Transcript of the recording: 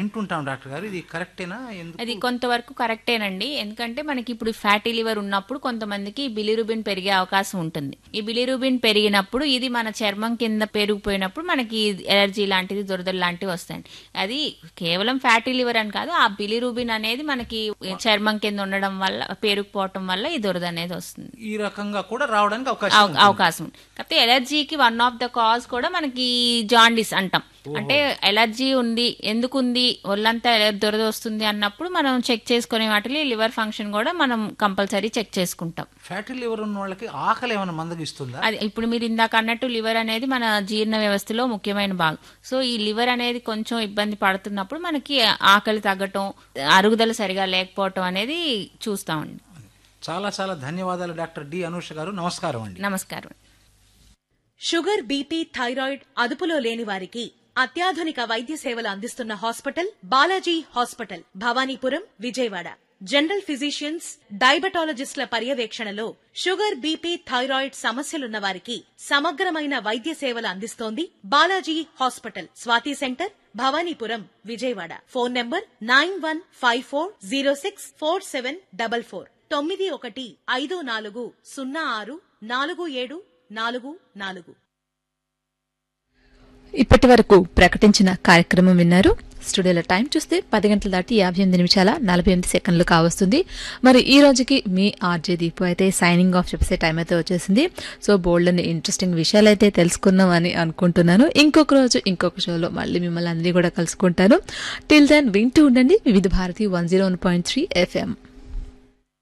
వింటుంటాం డాక్టర్ గారు ఇది కరెక్టేనా ఎందుకు అది కొంతవరకు కరెక్టేనండి ఎందుకంటే మనకి ఇప్పుడు ఫ్యాటీ లివర్ ఉన్నప్పుడు కొంతమందికి బిలిరుబిన్ పెరిగే అవకాశం ఉంటుంది ఈ బిలిరుబిన్ పెరిగినప్పుడు ఇది మన చర్మం కింద పెరిగిపోయినప్పుడు మనకి ఎలర్జీ లాంటిది దురదలు లాంటివి వస్తాయి అది కేవలం ఫ్యాటీ లివర్ అని కాదు ఆ బిలిరుబిన్ అనేది మనకి చర్మం కింద ఉండడం వల్ల పేరుకుపోవటం వల్ల ఈ దురద అనేది వస్తుంది ఈ రకంగా కూడా రావడానికి అవకాశం అవ- ఉంది. అవకాశం ఉంది. కాకపోతే ఎలర్జీకి వన్ ఆఫ్ ద కాజ్ కూడా మనకి జాండీస్ అంటాం అంటే ఎలర్జీ ఉంది ఎందుకు ఉంది ఒళ్ళంతా ఎల- దురద వస్తుంది అన్నప్పుడు మనం చెక్ చేసుకునే వాటిలో లివర్ ఫంక్షన్ కూడా మనం కంపల్సరీ చెక్ చేసుకుంటాం ఫ్యాటీ లివర్ ఉన్న వాళ్ళకి ఆకలి ఏమైనా మందగిస్తుందా అది ఇప్పుడు మీరు ఇందాక అన్నట్టు లివర్ అనేది మన జీర్ణ వ్యవస్థలో ముఖ్యమైన భాగం సో ఈ లివర్ అనేది కొంచెం ఇబ్బంది పడుతున్నప్పుడు మనకి ఆకలి తగ్గటం అరుగుదల సరిగా లేకపోవటం అనేది చూస్తామండి చాలా చాలా ధన్యవాదాలు డాక్టర్ డి అనూష గారు నమస్కారం అండి నమస్కారం షుగర్ బీపీ థైరాయిడ్ అదుపులో లేని వారికి అత్యాధునిక వైద్య సేవలు అందిస్తున్న hospital Balaji hospital Bhavanipuram Vijayawada general physicians డయాబెటాలజిస్టుల పర్యవేక్షణలో షుగర్ బీపీ థైరాయిడ్ సమస్యలున్న వారికి సమగ్రమైన వైద్య సేవలు అందిస్తోంది Balaji hospital Swathi centre Bhavanipuram Vijayawada phone number nine one five four zero six four seven double four తొమ్మిది ఒకటి ఐదు నాలుగు సున్నా ఆరు నాలుగు ఏడు నాలుగు నాలుగు ఇప్పటి వరకు ప్రకటించిన కార్యక్రమం విన్నారు స్టూడియోలో టైం చూస్తే పది గంటల దాటి యాభై ఎనిమిది నిమిషాల నలభై ఎనిమిది సెకండ్లు కావస్తుంది మరి ఈ రోజుకి మీ ఆర్జే దీపు అయితే సైనింగ్ ఆఫ్ చెప్పేసే టైం అయితే వచ్చేసింది సో బోల్డ్ అని ఇంట్రెస్టింగ్ విషయాలు అయితే తెలుసుకున్నాం అని అనుకుంటున్నాను ఇంకొక రోజు ఇంకొక షోలో మళ్ళీ మిమ్మల్ని అందరినీ కూడా కలుసుకుంటాను టిల్ దెన్ వింటూ ఉండండి Vividh Bharati one zero one point three FM